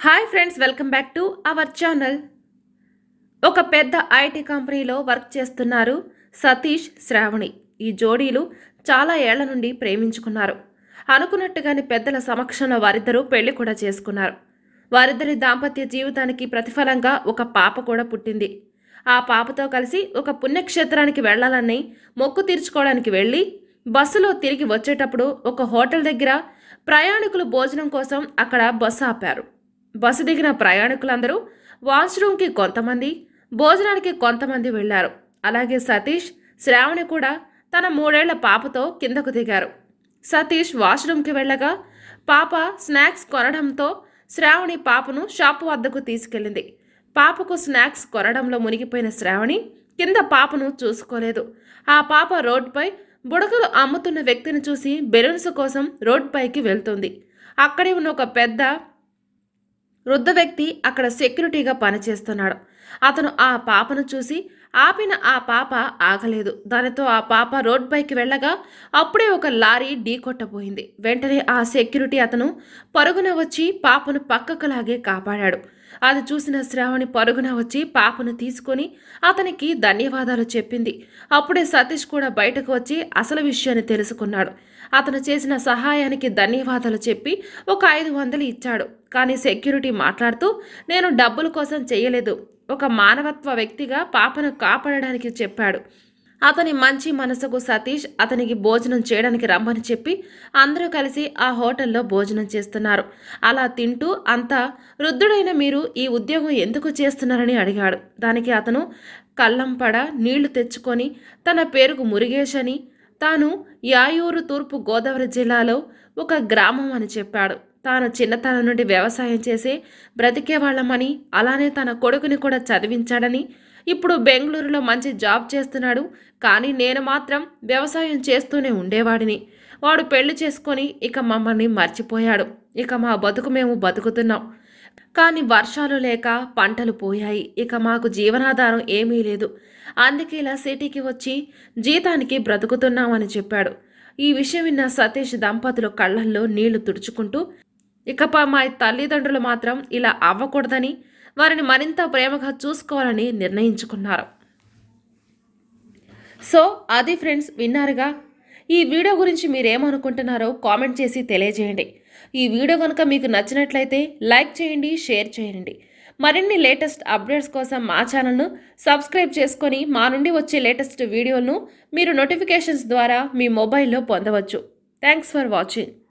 hi friends welcome back to our channel ఒక పెద్ద IT కంపెనీలో వర్క్ చేస్తున్నారు సతీష్ శ్రావణి ఈ జోడీలు చాలా ఏళ్ల నుండి ప్రేమించుకున్నారు అనుకున్నట్టుగానే పెద్దల సమక్షంలో వారిద్దరూ పెళ్లి కూడా చేసుకున్నారు వారిద్దరి దాంపత్య జీవితానికి ప్రతిఫలంగా ఒక పాప కూడా పుట్టింది ఆ పాపతో కలిసి ఒక పుణ్యక్షేత్రానికి వెళ్లాలని మొక్కు తీర్చుకోవడానికి వెళ్ళి బస్సులో తిరిగి వచ్చేటప్పుడు ఒక హోటల్ దగ్గర ప్రయాణికులు భోజనం కోసం అక్కడ బస్సు ఆపారు బస్సు దిగిన ప్రయాణికులందరూ వాష్రూమ్కి కొంతమంది భోజనానికి కొంతమంది వెళ్లారు అలాగే సతీష్ శ్రావణి కూడా తన మూడేళ్ల పాపతో కిందకు దిగారు సతీష్ వాష్రూమ్కి వెళ్ళగా పాప స్నాక్స్ కొనడంతో శ్రావణి పాపను షాపు వద్దకు తీసుకెళ్ళింది పాపకు స్నాక్స్ కొనడంలో మునిగిపోయిన శ్రావణి కింద పాపను చూసుకోలేదు ఆ పాప రోడ్డుపై బుడకలు అమ్ముతున్న వ్యక్తిని చూసి బెలూన్స్ కోసం రోడ్డుపైకి వెళ్తుంది అక్కడే ఉన్న ఒక పెద్ద వృద్ధ వ్యక్తి అక్కడ సెక్యూరిటీగా పనిచేస్తున్నాడు అతను ఆ పాపను చూసి ఆపిన ఆ పాప ఆగలేదు దానితో ఆ పాప రోడ్ పైకి వెళ్ళగా అప్పుడే ఒక లారీ ఢీకొట్టబోయింది వెంటనే ఆ సెక్యూరిటీ అతను పరుగున వచ్చి పాపను పక్కకు లాగే కాపాడాడు అది చూసిన శ్రావణి పరుగున వచ్చి పాపను తీసుకొని అతనికి ధన్యవాదాలు చెప్పింది అప్పుడే సతీష్ కూడా బయటకు వచ్చి అసలు విషయాన్ని తెలుసుకున్నాడు అతను చేసిన సహాయానికి ధన్యవాదాలు చెప్పి ఒక ఐదు వందలు ఇచ్చాడు కానీ సెక్యూరిటీ మాట్లాడుతూ నేను డబ్బుల కోసం చేయలేదు ఒక మానవత్వ వ్యక్తిగా పాపను కాపాడడానికి చెప్పాడు అతని మంచి మనసుకు సతీష్ అతనికి భోజనం చేయడానికి రమ్మని చెప్పి అందరూ కలిసి ఆ హోటల్లో భోజనం చేస్తున్నారు అలా తింటూ అంతా వృద్ధుడైన మీరు ఈ ఉద్యోగం ఎందుకు చేస్తున్నారని అడిగాడు దానికి అతను కళ్ళంపడ నీళ్లు తెచ్చుకొని తన పేరుకు మురుగేష్ అని తాను యాయూరు తూర్పు గోదావరి జిల్లాలో ఒక గ్రామం అని చెప్పాడు తాను చిన్నతనం నుండి వ్యవసాయం చేసే బ్రతికేవాళ్ళమని అలానే తన కొడుకుని కూడా చదివించాడని ఇప్పుడు బెంగళూరులో మంచి జాబ్ చేస్తున్నాడు కానీ నేను మాత్రం వ్యవసాయం చేస్తూనే ఉండేవాడిని వాడు పెళ్లి చేసుకొని ఇక మమ్మల్ని మర్చిపోయాడు ఇక మా బతుకు మేము బతుకుతున్నాం కానీ వర్షాలు లేక పంటలు పోయాయి ఇక మాకు జీవనాధారం ఏమీ లేదు అందుకే ఇలా సిటీకి వచ్చి జీతానికి బ్రతుకుతున్నామని చెప్పాడు ఈ విషయం విన్న సతీష్ దంపతులు కళ్ళల్లో నీళ్లు తుడుచుకుంటూ ఇకపై మా తల్లిదండ్రులు మాత్రం ఇలా అవ్వకూడదని వారిని మరింత ప్రేమగా చూసుకోవాలని నిర్ణయించుకున్నారు సో అది ఫ్రెండ్స్ విన్నారుగా ఈ వీడియో గురించి మీరేమనుకుంటున్నారో కామెంట్ చేసి తెలియజేయండి ఈ వీడియో కనుక మీకు నచ్చినట్లయితే లైక్ చేయండి షేర్ చేయండి మరిన్ని లేటెస్ట్ అప్డేట్స్ కోసం మా ఛానల్ను సబ్స్క్రైబ్ చేసుకొని మా నుండి వచ్చే లేటెస్ట్ వీడియోలను మీరు నోటిఫికేషన్స్ ద్వారా మీ మొబైల్లో పొందవచ్చు థ్యాంక్స్ ఫర్ వాచింగ్